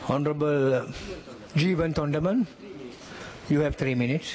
Honorable Jeevan Tondaman, you have three minutes.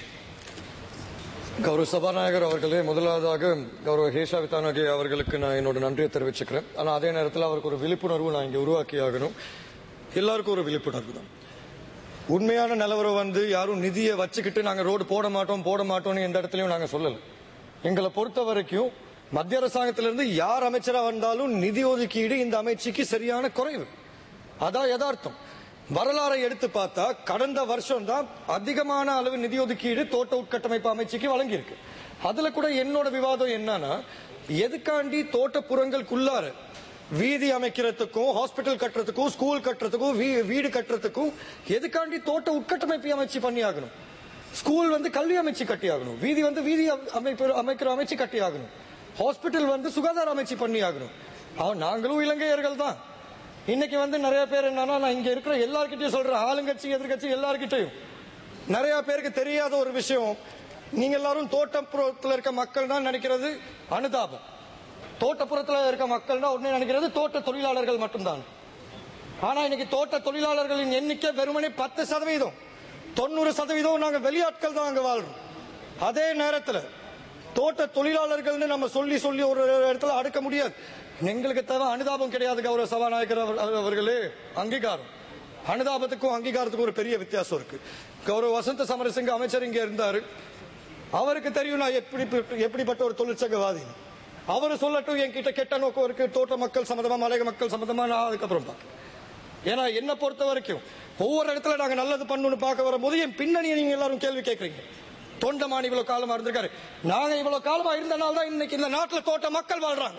கௌரவ சபாநாயகர் அவர்களே முதலாவதாக கௌரவ ஹேஷா வித்தானகே அவர்களுக்கு நான் என்னோட நன்றியை தெரிவிச்சுக்கிறேன் ஆனால் அதே நேரத்தில் அவருக்கு ஒரு விழிப்புணர்வு நான் இங்கே உருவாக்கி ஆகணும் எல்லாருக்கும் ஒரு விழிப்புணர்வு தான் உண்மையான நிலவரம் வந்து யாரும் நிதியை வச்சுக்கிட்டு நாங்கள் ரோடு போட மாட்டோம் போட மாட்டோம்னு எந்த இடத்துலையும் நாங்கள் சொல்லலை எங்களை பொறுத்த வரைக்கும் மத்திய அரசாங்கத்திலிருந்து யார் அமைச்சராக வந்தாலும் நிதி ஒதுக்கீடு இந்த அமைச்சுக்கு சரியான குறைவு அதான் யதார்த்தம் வரலாறை எடுத்து பார்த்தா கடந்த வருஷம் தான் அதிகமான அளவு நிதி ஒதுக்கீடு தோட்ட உட்கட்டமைப்பு அமைச்சுக்கு வழங்கியிருக்கு அதுல கூட என்னோட விவாதம் என்னன்னா எதுக்காண்டி தோட்டப்புறங்களுக்குள்ளார வீதி அமைக்கிறதுக்கும் ஹாஸ்பிட்டல் கட்டுறதுக்கும் ஸ்கூல் கட்டுறதுக்கும் வீ- வீடு கட்டுறதுக்கும் எதுக்காண்டி தோட்ட உட்கட்டமைப்பு அமைச்சு பண்ணி ஆகணும் ஸ்கூல் வந்து கல்வி அமைச்சு கட்டி ஆகணும் வீதி வந்து வீதி அமை- அமைப்பு அமைக்கிற அமைச்சு கட்டி ஆகணும் ஹாஸ்பிட்டல் வந்து சுகாதார அமைச்சு பண்ணி ஆகணும் அவன் நாங்களும் இலங்கையர்கள் தான் இன்னைக்கு வந்து நிறைய பேர் என்னன்னா நான் இங்க இருக்கிற எல்லார்கிட்டயும் சொல்றேன் ஆளுங்கட்சி எதிர்கட்சி எல்லார்கிட்டயும் நிறைய பேருக்கு தெரியாத ஒரு விஷயம் நீங்க எல்லாரும் தோட்டப்புறத்துல இருக்க மக்கள் தான் நினைக்கிறது அனுதாபம் தோட்டப்புறத்துல இருக்க மக்கள் தான் உடனே நினைக்கிறது தோட்ட தொழிலாளர்கள் மட்டும்தான் ஆனா இன்னைக்கு தோட்ட தொழிலாளர்களின் எண்ணிக்கை வெறுமனே பத்து சதவீதம் தொண்ணூறு சதவீதம் நாங்க வெளியாட்கள் தான் அங்க வாழ்றோம் அதே நேரத்துல தோட்ட தொழிலாளர்கள்னு நம்ம சொல்லி சொல்லி ஒரு இடத்துல அடுக்க முடியாது எங்களுக்கு தேவை அனுதாபம் கிடையாது கௌரவ சபாநாயகர் அவர்- அவர்களே அங்கீகாரம் அனுதாபத்துக்கும் அங்கீகாரத்துக்கும் ஒரு பெரிய வித்தியாசம் இருக்கு கௌரவ வசந்த சமரசிங்க அமைச்சர் இங்க இருந்தாரு அவருக்கு தெரியும் நான் எப்படி எப்படிப்பட்ட ஒரு தொழிற்சங்கவாதி அவர் சொல்லட்டும் என்கிட்ட கெட்ட நோக்கம் இருக்கு தோட்ட மக்கள் சம்பந்தமா மலைய மக்கள் சம்பந்தமா நான் அதுக்கப்புறம் பார்க்கிறேன் ஏன்னா என்ன பொறுத்த வரைக்கும் ஒவ்வொரு இடத்துல நாங்க நல்லது பண்ணணும்னு பார்க்க வரும்போது என் பின்னணியை நீங்க எல்லாரும் கேள்வி கேட்கறீங்க தொண்டமான் இவ்வளவு காலமா இருந்திருக்காரு நாங்க இவ்வளவு காலமா இருந்தனால தான் இன்னைக்கு இந்த நாட்டுல தோட்ட மக்கள் வாழ்றாங்க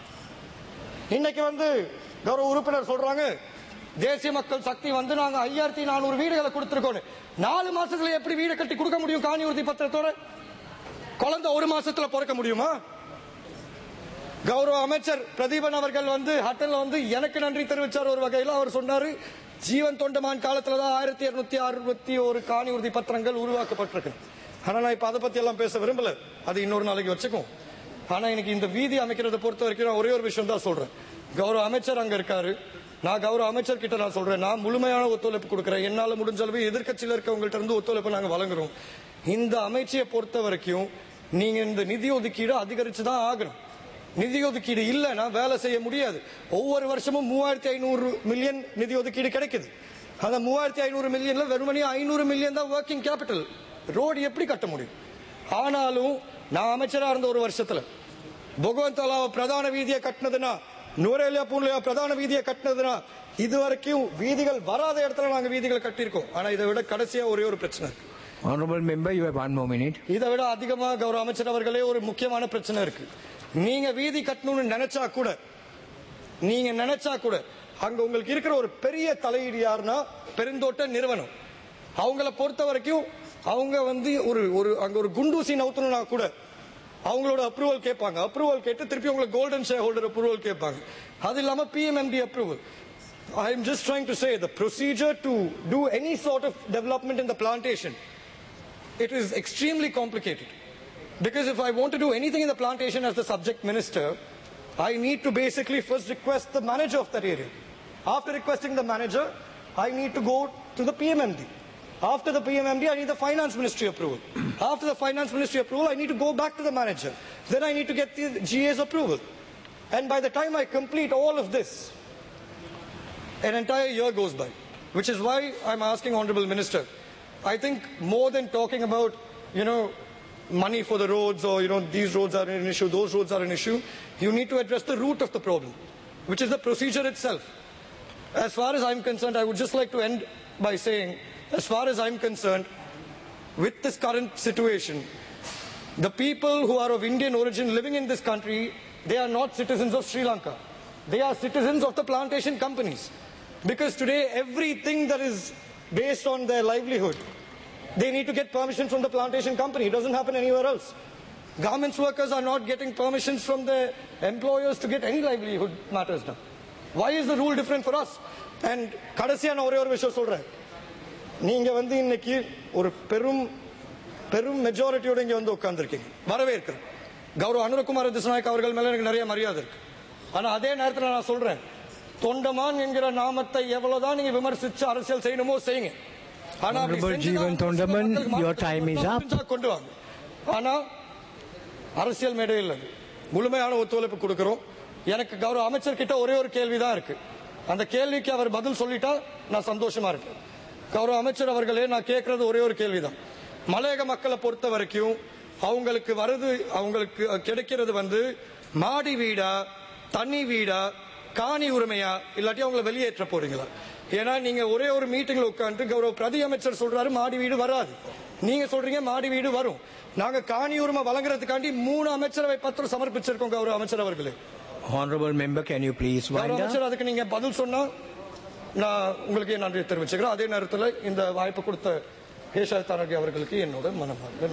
இன்னைக்கு வந்து கௌரவ உறுப்பினர் சொல்றாங்க தேசிய மக்கள் சக்தி வந்து நாங்க ஐயாயிரத்தி நானூறு வீடுகளை கொடுத்திருக்கோம் நாலு மாசத்துல எப்படி வீடு கட்டி கொடுக்க முடியும் காணி உறுதி பத்திரத்தோட குழந்தை ஒரு மாசத்துல பிறக்க முடியுமா கௌரவ அமைச்சர் பிரதீபன் அவர்கள் வந்து ஹட்டன்ல வந்து எனக்கு நன்றி தெரிவிச்சார் ஒரு வகையில் அவர் சொன்னாரு ஜீவன் தொண்டமான் காலத்துல தான் ஆயிரத்தி இருநூத்தி அறுபத்தி ஒரு காணி உறுதி பத்திரங்கள் உருவாக்கப்பட்டிருக்கு ஆனா நான் இப்ப அதை பத்தி எல்லாம் பேச விரும்பல அது இன்னொரு நாளைக்கு வச்சுக்கும் ஆனா எனக்கு இந்த வீதி அமைக்கிறத பொறுத்த வரைக்கும் நான் ஒரே ஒரு விஷயம் தான் சொல்றேன் கௌரவ அமைச்சர் அங்க இருக்காரு நான் கௌரவ அமைச்சர் கிட்ட நான் சொல்றேன் நான் முழுமையான ஒத்துழைப்பு கொடுக்கிறேன் என்னால முடிஞ்ச அளவு எதிர்க்கட்சியில இருக்கவங்கள்ட்ட இருந்து ஒத்துழைப்பு நாங்க வழங்குறோம் இந்த அமைச்சியை பொறுத்த வரைக்கும் நீங்க இந்த நிதி ஒதுக்கீடு அதிகரிச்சு தான் ஆகணும் நிதி ஒதுக்கீடு இல்லைன்னா வேலை செய்ய முடியாது ஒவ்வொரு வருஷமும் மூவாயிரத்தி ஐநூறு மில்லியன் நிதி ஒதுக்கீடு கிடைக்குது அந்த மூவாயிரத்தி ஐநூறு மில்லியன்ல வெறுமனே ஐநூறு மில்லியன் தான் ஒர்க்கிங் கேபிட்டல் ரோடு எப்படி கட்ட முடியும் ஆனாலும் நான் அமைச்சரா இருந்த ஒரு வருஷத்துல பகவந்தலாவ பிரதான வீதியை கட்டினதுன்னா நூரேலியா பூன்லியா பிரதான வீதியை கட்டினதுன்னா இது வரைக்கும் வீதிகள் வராத இடத்துல நாங்க வீதிகள் கட்டியிருக்கோம் ஆனா இதை விட கடைசியா ஒரே ஒரு பிரச்சனை இருக்கு Honorable member, you have one more minute. இதை விட அதிகமா கௌரவ அமைச்சர் அவர்களே ஒரு முக்கியமான பிரச்சனை இருக்கு நீங்க வீதி கட்டணும்னு நினைச்சா கூட நீங்க நினைச்சா கூட அங்க உங்களுக்கு இருக்கிற ஒரு பெரிய தலையீடு யாருன்னா பெருந்தோட்ட நிறுவனம் அவங்கள பொறுத்த வரைக்கும் அவங்க வந்து ஒரு ஒரு அங்க ஒரு குண்டூசி நவுத்தணும்னா கூட அவங்களோட அப்ரூவல் கேட்பாங்க அப்ரூவல் கேட்டு திருப்பி உங்களுக்கு கோல்டன் ஷேர் ஹோல்டர் அப்ரூவல் கேட்பாங்க அது இல்லாம PMMD approval I'm just trying to say the procedure to do any sort of development in the plantation it is extremely complicated. Because if I want to do anything in the plantation as the subject minister, I need to basically first request the manager of that area. After requesting the manager, I need to go to the PMMD. After the PMMD, I need the finance ministry approval. After the finance ministry approval, I need to go back to the manager. Then I need to get the GA's approval. And by the time I complete all of this, an entire year goes by, which is why I'm asking Honorable Minister. I think more than talking about, you know, money for the roads or, you know, these roads are an issue, those roads are an issue, you need to address the root of the problem, which is the procedure itself. As far as I'm concerned, I would just like to end by saying, as far as I'm concerned, with this current situation, the people who are of Indian origin living in this country, they are not citizens of Sri Lanka. They are citizens of the plantation companies. Because today, everything that is based on their livelihood, they need to get permission from the plantation company. It doesn't happen anywhere else. Garments workers are not getting permissions from their employers to get any livelihood matters done. Why is the rule different for us? And கடைசியா நான் ஒரே ஒரு விஷயம் சொல்றேன் நீங்க வந்து இன்னைக்கு ஒரு பெரும் பெரும் மெஜாரிட்டியோட இங்க வந்து உட்கார்ந்துருக்கீங்க வரவேற்கிறேன் கௌரவ அனுரகுமார திசுநாயக் அவர்கள் மேல எனக்கு நிறைய மரியாதை இருக்கு ஆனா அதே நேரத்தில் நான் சொல்றேன் தொண்டமான் என்கிற நாமத்தை எவ்வளவுதான் நீங்க விமர்சிச்சு அரசியல் செய்யணுமோ செய்யுங்க ஆனா அப்படி Honorable செஞ்சுதான் ஜீவன் தொண்டமன், மக்களுக்கு your time is up. முடிஞ்சா கொண்டு வாங்க ஆனா அரசியல் மேடையில் முழுமையான ஒத்துழைப்பு கொடுக்கிறோம் எனக்கு கௌரவ அமைச்சர் கிட்ட ஒரே ஒரு கேள்விதான் இருக்கு அந்த கேள்விக்கு அவர் பதில் சொல்லிட்டா நான் சந்தோஷமா இருக்கேன் கௌரவ அமைச்சர் அவர்களே நான் கேட்கறது ஒரே ஒரு கேள்விதான் மலையக மக்களை பொறுத்த வரைக்கும் அவங்களுக்கு வருது அவங்களுக்கு கிடைக்கிறது வந்து மாடி வீடா தனி வீடா காணி உரிமையா இல்லாட்டி அவங்கள வெளியேற்ற போறீங்களா ஏன்னா நீங்க ஒரே ஒரு மீட்டிங்ல உட்காந்து கௌரவ பிரதி அமைச்சர் சொல்றாரு மாடி வீடு வராது நீங்க சொல்றீங்க மாடி வீடு வரும் நாங்க காணி உரிமை வழங்குறதுக்காண்டி மூணு அமைச்சரவை பத்திரம் சமர்ப்பிச்சிருக்கோம் கௌரவ அமைச்சர் அவர்களே Honorable member, can you please கௌரவ wind up? அமைச்சர் அதுக்கு நீங்க பதில் சொன்னா நான் உங்களுக்கு நன்றி தெரிவிச்சுக்கிறேன் அதே நேரத்தில் இந்த வாய்ப்பு கொடுத்த கேஷா தாரகி அவர்களுக்கு என்னோட மனமார்ந்த